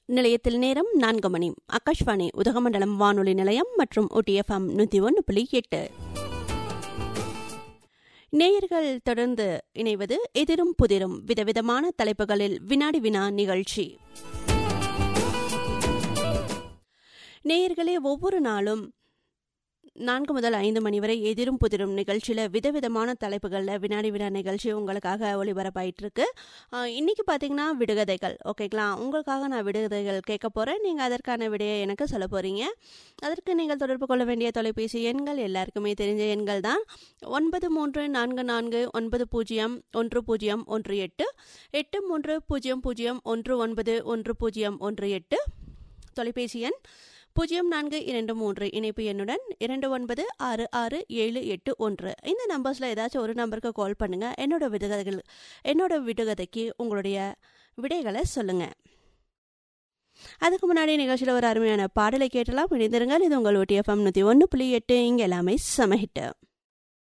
நிலையத்தில் நேரம் நான்கு மணி ஆகாஷ்வாணி உதகமண்டலம் வானொலி நிலையம் மற்றும் ஒட்டிஎஃப்எம் நூற்றி ஒன்று புள்ளி எட்டு நேயர்கள் தொடர்ந்து இணைவது எதிரும் புதிரும் விதவிதமான தலைப்புகளில் வினாடி வினா நிகழ்ச்சி நேயர்களே ஒவ்வொரு நாளும் நான்கு முதல் ஐந்து மணி வரை எதிரும் புதிரும் நிகழ்ச்சியில் விதவிதமான தலைப்புகளில் வினாடி வினா நிகழ்ச்சி உங்களுக்காக ஒளிபரப்பாயிட்டு இருக்கு இன்னைக்கு பார்த்தீங்கன்னா விடுகதைகள் ஓகேங்களா உங்களுக்காக நான் விடுகதைகள் கேட்க போகிறேன் நீங்கள் அதற்கான விடையை எனக்கு சொல்ல போகிறீங்க அதற்கு நீங்கள் தொடர்பு கொள்ள வேண்டிய தொலைபேசி எண்கள் எல்லாருக்குமே தெரிஞ்ச எண்கள் தான் ஒன்பது மூன்று நான்கு நான்கு ஒன்பது பூஜ்ஜியம் ஒன்று பூஜ்ஜியம் ஒன்று எட்டு எட்டு மூன்று பூஜ்ஜியம் பூஜ்ஜியம் ஒன்று ஒன்பது ஒன்று பூஜ்ஜியம் ஒன்று எட்டு தொலைபேசி எண் பூஜ்ஜியம் நான்கு இரண்டு மூன்று இணைப்பு எண்ணுடன் இரண்டு ஒன்பது ஆறு ஆறு ஏழு எட்டு ஒன்று இந்த நம்பர்ஸில் ஏதாச்சும் ஒரு நம்பருக்கு கால் பண்ணுங்கள் என்னோட விடுகதைகள் என்னோட விடுகதைக்கு உங்களுடைய விடைகளை சொல்லுங்கள் அதுக்கு முன்னாடி நிகழ்ச்சியில் ஒரு அருமையான பாடலை கேட்டலாம் இணைந்திருங்கள் இது உங்கள் ஒட்டிஎஃப்எம் நூற்றி ஒன்று புள்ளி எட்டு இங்கே எல்லாமே சமஹிட்டு